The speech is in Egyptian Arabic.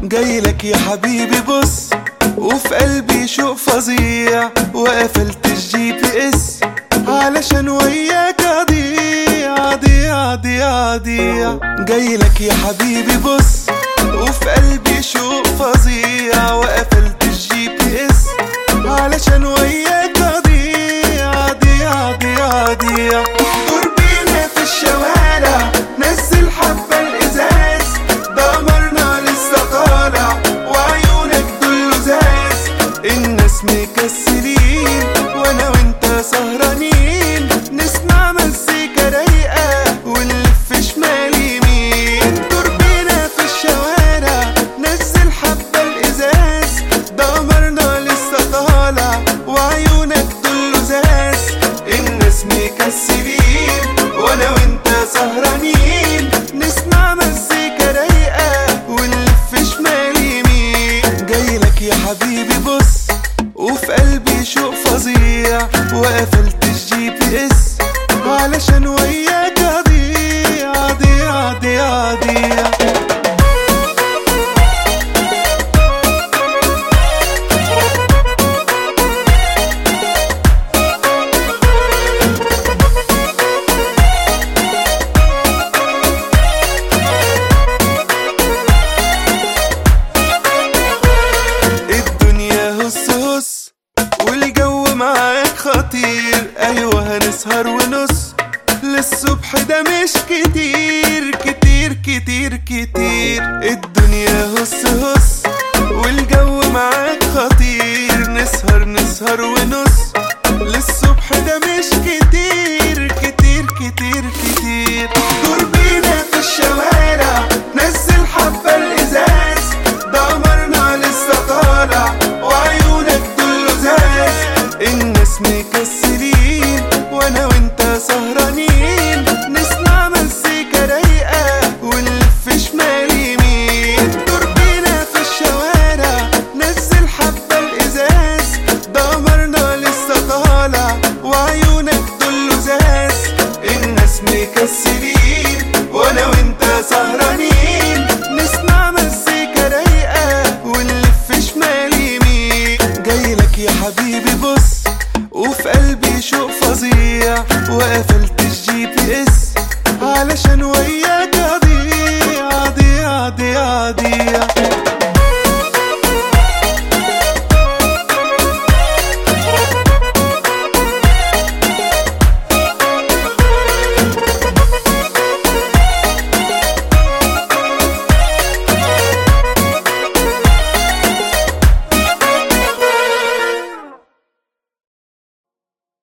جايلك يا حبيبي بص وفي قلبي شوق فظيع وقفلت الجي بي اس علشان وياك اضيع اضيع اضيع اضيع جايلك يا حبيبي بص وفي قلبي شوق فظيع وقفلت الجي بي اس علشان وياك اضيع اضيع اضيع اضيع قربينا في الشوارع نزل حبة الازاز دمرنا لسه طالع وعيونك دول لزاز الناس مكسلين وانا وانت سهرانين نسمع مزيكا رايقة ونلف شمال يمين تربينا في الشوارع نزل حبة الازاز دمرنا لسه طالع وعيونك دول لزاز الناس مكسلين وانا وانت سهرانين نسمع مزيكا رايقة ونلف شمال يمين جايلك يا حبيبي بص وفي قلبي شوق فظيع وقفلت الجي بي اس علشان وياك اضيع اضيع اضيع اضيع الدنيا هس هس والجو معاك خطير ايوه هنسهر ونص للصبح ده مش كتير كتير كتير كتير الدنيا هس هس والجو معاك خطير نسهر نسهر ونص للصبح ده مش كتير كتير كتير كتير تربينا في الشوارع نزل حبة الإزاز دمرنا لسه طالع وعيونك دول لزاز الناس مكسلين وانا وانت سهرانين نسمع مزيكا رايقة ونلف شمال يمين تربينا في الشوارع نزل حبة الإزاز دمرنا لسه طالع وعيونك دول لزاز الناس مكسلين وانا وانت سهرانين نسمع مزيكا رايقة ونلف شمال يمين جايلك يا حبيبي بص وفي قلبي شوق فظيع وقفلت الجي بي اس علشان وياك اضيع اضيع اضيع اضيع